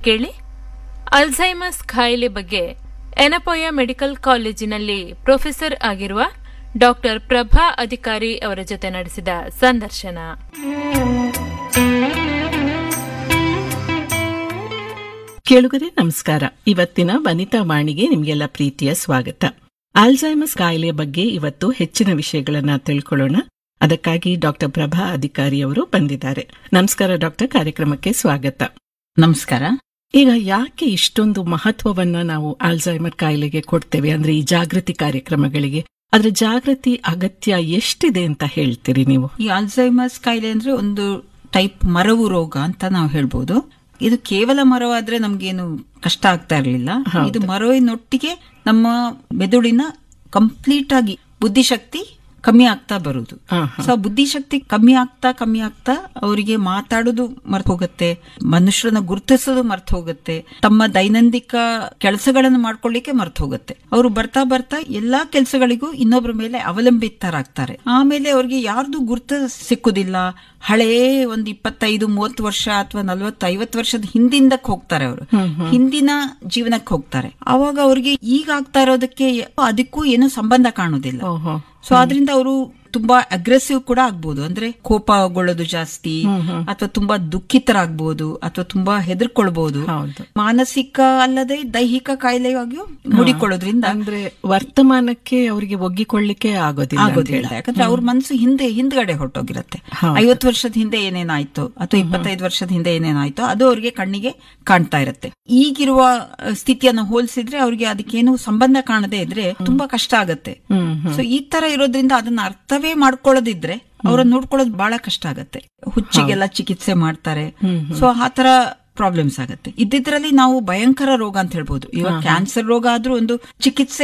ಕೇಳಿ ಅಲ್ಝೈಮರ್ಸ್ ಕಾಯಿಲೆ ಬಗ್ಗೆ ಎನಪೋಯ ಮೆಡಿಕಲ್ ಕಾಲೇಜಿನಲ್ಲಿ ಪ್ರೊಫೆಸರ್ ಆಗಿರುವ ಡಾಕ್ಟರ್ ಪ್ರಭಾ ಅಧಿಕಾರಿ ಅವರ ಜೊತೆ ನಡೆಸಿದ ಸಂದರ್ಶನ ಕೇಳುಗರೆ ನಮಸ್ಕಾರ ಇವತ್ತಿನ ವನಿತಾ ವಾಣಿಗೆ ನಿಮಗೆಲ್ಲ ಪ್ರೀತಿಯ ಸ್ವಾಗತ ಆಲ್ಝೈಮಸ್ ಕಾಯಿಲೆಯ ಬಗ್ಗೆ ಇವತ್ತು ಹೆಚ್ಚಿನ ವಿಷಯಗಳನ್ನ ತಿಳ್ಕೊಳ್ಳೋಣ ಅದಕ್ಕಾಗಿ ಡಾಕ್ಟರ್ ಪ್ರಭಾ ಅಧಿಕಾರಿ ಅವರು ಬಂದಿದ್ದಾರೆ ನಮಸ್ಕಾರ ಡಾಕ್ಟರ್ ಕಾರ್ಯಕ್ರಮಕ್ಕೆ ಸ್ವಾಗತ ನಮಸ್ಕಾರ ಈಗ ಯಾಕೆ ಇಷ್ಟೊಂದು ಮಹತ್ವವನ್ನ ನಾವು ಆಲ್ಝೈಮರ್ ಕಾಯಿಲೆಗೆ ಕೊಡ್ತೇವೆ ಅಂದ್ರೆ ಈ ಜಾಗೃತಿ ಕಾರ್ಯಕ್ರಮಗಳಿಗೆ ಅದರ ಜಾಗೃತಿ ಅಗತ್ಯ ಎಷ್ಟಿದೆ ಅಂತ ಹೇಳ್ತೀರಿ ನೀವು ಈ ಅಲ್ಝೈಮರ್ಸ್ ಕಾಯಿಲೆ ಅಂದ್ರೆ ಒಂದು ಟೈಪ್ ಮರವು ರೋಗ ಅಂತ ನಾವು ಹೇಳ್ಬೋದು ಇದು ಕೇವಲ ಮರವಾದ್ರೆ ನಮ್ಗೇನು ಕಷ್ಟ ಆಗ್ತಾ ಇರಲಿಲ್ಲ ಇದು ಮರವಿನೊಟ್ಟಿಗೆ ನಮ್ಮ ಮೆದುಳಿನ ಕಂಪ್ಲೀಟ್ ಆಗಿ ಬುದ್ಧಿಶಕ್ತಿ ಕಮ್ಮಿ ಆಗ್ತಾ ಬರುದು ಹಾ, ಸೊ ಆ ಬುದ್ಧಿಶಕ್ತಿ ಕಮ್ಮಿ ಆಗ್ತಾ ಕಮ್ಮಿ ಆಗ್ತಾ ಅವರಿಗೆ ಮಾತಾಡೋದು ಮರ್ತು ಹೋಗುತ್ತೆ ಮನುಷ್ಯರನ್ನ ಗುರುತಿಸೋದು ಮರ್ತು ಹೋಗುತ್ತೆ ತಮ್ಮ ದೈನಂದಿಕ ಕೆಲಸಗಳನ್ನು ಮಾಡ್ಕೊಳ್ಳಿಕ್ಕೆ ಮರ್ತು ಹೋಗುತ್ತೆ ಅವರು ಬರ್ತಾ ಬರ್ತಾ ಎಲ್ಲಾ ಕೆಲಸಗಳಿಗೂ ಇನ್ನೊಬ್ಬರ ಮೇಲೆ ಅವಲಂಬಿತರಾಗ್ತಾರೆ ಆಮೇಲೆ ಅವ್ರಿಗೆ ಯಾರ್ದು ಗುರುತ ಸಿಕ್ಕುದಿಲ್ಲ ಹಳೇ ಒಂದು ಇಪ್ಪತ್ತೈದು ಮೂವತ್ತು ವರ್ಷ ಅಥವಾ ನಲ್ವತ್ತು ಐವತ್ತು ವರ್ಷದ ಹಿಂದಿಂದಕ್ಕೆ ಹೋಗ್ತಾರೆ ಅವರು ಹಿಂದಿನ ಜೀವನಕ್ಕೆ ಹೋಗ್ತಾರೆ ಅವಾಗ ಅವ್ರಿಗೆ ಈಗ ಆಗ್ತಾ ಇರೋದಕ್ಕೆ ಅದಕ್ಕೂ ಏನೂ ಸಂಬಂಧ ಕಾಣುದಿಲ್ಲ ಓಹೋ ಸೊ ಆದ್ರಿಂದ ಅವರು ತುಂಬಾ ಅಗ್ರೆಸಿವ್ ಕೂಡ ಆಗ್ಬೋದು ಅಂದ್ರೆ ಕೋಪಗೊಳ್ಳೋದು ಜಾಸ್ತಿ ಅಥವಾ ತುಂಬಾ ದುಃಖಿತರಾಗ್ಬೋದು ಅಥವಾ ತುಂಬಾ ಹೆದರ್ಕೊಳ್ಬಹುದು ಹೌದು. ಮಾನಸಿಕ ಅಲ್ಲದೆ ದೈಹಿಕ ಕಾಯಿಲೆಯಾಗಿಯೂ ಮುಡಿಕೊಳ್ಳೋದ್ರಿಂದ ಅಂದ್ರೆ ವರ್ತಮಾನಕ್ಕೆ ಅವರಿಗೆ ಒಗ್ಗಿಕೊಳ್ಳಿಕ್ಕೆ ಆಗೋದಿಲ್ಲ ಅಂತ ಆಗೋದಿಲ್ಲ ಹೇಳಿ. ಯಾಕಂದ್ರೆ ಅವ್ರ ಮನಸ್ಸು ಹಿಂದೆ ಹಿಂದ್ಗಡೆ ಹೊರಟೋಗಿರತ್ತೆ ಹೌದು. ಐವತ್ತು ವರ್ಷದ ಹಿಂದೆ ಏನೇನಾಯ್ತು ಅಥವಾ ಇಪ್ಪತ್ತೈದು ವರ್ಷದ ಹಿಂದೆ ಏನೇನಾಯ್ತು ಅದು ಅವ್ರಿಗೆ ಕಣ್ಣಿಗೆ ಕಾಣ್ತಾ ಇರತ್ತೆ ಈಗಿರುವ ಅಹ್, ಸ್ಥಿತಿಯನ್ನ ಹೋಲಿಸಿದ್ರೆ ಅವ್ರಿಗೆ ಅದಕ್ಕೇನು ಸಂಬಂಧ ಕಾಣದೇ ಇದ್ರೆ ತುಂಬಾ ಕಷ್ಟ ಆಗತ್ತೆ ಹ್ಮ್ ಹ್ಮ್. ಸೊ ಈ ತರ ಇರೋದ್ರಿಂದ ಅದನ್ನ ಅರ್ಥವೇ ಮಾಡ್ಕೊಳ್ಳೋದಿದ್ರೆ ಅವ್ರನ್ನ ನೋಡ್ಕೊಳ್ಳೋದು ಬಹಳ ಕಷ್ಟ ಆಗತ್ತೆ ಹುಚ್ಚಿಗೆಲ್ಲ ಚಿಕಿತ್ಸೆ ಮಾಡ್ತಾರೆ ಸೊ ಆ ತರ ಪ್ರಾಬ್ಲಮ್ಸ್ ಆಗತ್ತೆ ಇದ್ದಿದ್ರಲ್ಲಿ ನಾವು ಭಯಂಕರ ರೋಗ ಅಂತ ಹೇಳ್ಬೋದು ಇವಾಗ ಕ್ಯಾನ್ಸರ್ ರೋಗ ಆದ್ರೂ ಒಂದು ಚಿಕಿತ್ಸೆ